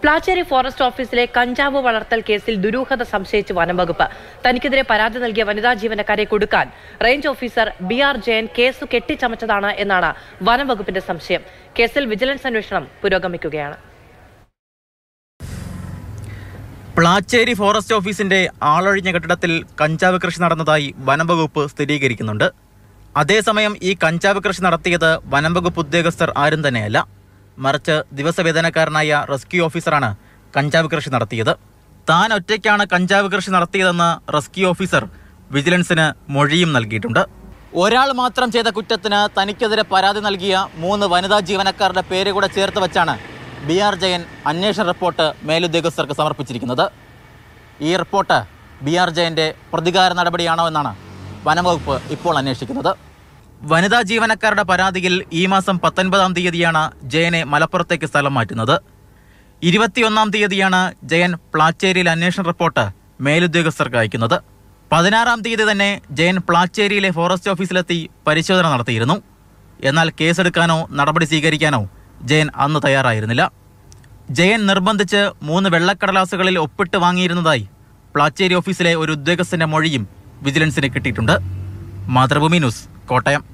Plachery forest ഓഫീസിലെ കഞ്ചാവ് വളർത്തൽ കേസിൽ ദുരൂഹത സംശയിച്ച് വനംവകുപ്പ് തനിക്കെതിരെ പരാതി നൽകിയ വനിതാ ജീവനക്കാരെ കൊടുക്കാൻ range officer B R Jayan case കെട്ടിച്ചമച്ചതാണ് എന്നാണ് വനംവകുപ്പിന്റെ സംശയം കേസിൽ വിജിലൻസ് അന്വേഷണം പുരോഗമിക്കുകയാണ് പ്ലാച്ചേരി ഫോറസ്റ്റ് ഓഫീസിന്റെ ആളൊഴിഞ്ഞ കെട്ടിടത്തിൽ കഞ്ചാവ് കൃഷി നടന്നതായി വനംവകുപ്പ് സ്ഥിരീകരിക്കുന്നുണ്ട് അതേസമയം ഈ കഞ്ചാവ് കൃഷി നടത്തിയത് വനംവകുപ്പ് ഉദ്യോഗസ്ഥർ ആരും തന്നെയല്ല മറിച്ച് ദിവസവേതനക്കാരനായ റെസ്ക്യൂ ഓഫീസറാണ് കഞ്ചാവ് കൃഷി നടത്തിയത് താൻ ഒറ്റയ്ക്കാണ് കഞ്ചാവ് കൃഷി നടത്തിയതെന്ന് റെസ്ക്യൂ ഓഫീസർ വിജിലൻസിന് മൊഴിയും നൽകിയിട്ടുണ്ട് ഒരാൾ മാത്രം ചെയ്ത കുറ്റത്തിന് തനിക്കെതിരെ പരാതി നൽകിയ മൂന്ന് വനിതാ ജീവനക്കാരുടെ പേര് കൂടെ ചേർത്ത് വെച്ചാണ് ബി ആർ ജയൻ അന്വേഷണ റിപ്പോർട്ട് മേലുദ്യോഗസ്ഥർക്ക് സമർപ്പിച്ചിരിക്കുന്നത് ഈ റിപ്പോർട്ട് ബി ആർ ജയന്റെ പ്രതികാര നടപടിയാണോ എന്നാണ് വനംവകുപ്പ് ഇപ്പോൾ അന്വേഷിക്കുന്നത് വനിതാ ജീവനക്കാരുടെ പരാതിയിൽ ഈ മാസം പത്തൊൻപതാം തീയതിയാണ് ജയനെ മലപ്പുറത്തേക്ക് സ്ഥലം മാറ്റുന്നത് ഇരുപത്തിയൊന്നാം തീയതിയാണ് ജയൻ പ്ലാച്ചേരിയിൽ അന്വേഷണ റിപ്പോർട്ട് മേലുദ്യോഗസ്ഥർക്ക് അയക്കുന്നത് പതിനാറാം തീയതി തന്നെ ജയൻ പ്ലാച്ചേരിയിലെ ഫോറസ്റ്റ് ഓഫീസിലെത്തി പരിശോധന നടത്തിയിരുന്നു എന്നാൽ കേസെടുക്കാനോ നടപടി സ്വീകരിക്കാനോ ജയൻ അന്ന് തയ്യാറായിരുന്നില്ല ജയൻ നിർബന്ധിച്ച് മൂന്ന് വെള്ളക്കടലാസുകളിൽ ഒപ്പിട്ട് വാങ്ങിയിരുന്നതായി പ്ലാച്ചേരി ഓഫീസിലെ ഒരു ഉദ്യോഗസ്ഥന്റെ മൊഴിയും വിജിലൻസിന് കിട്ടിയിട്ടുണ്ട് മാതൃഭൂമി ന്യൂസ് കോട്ടയം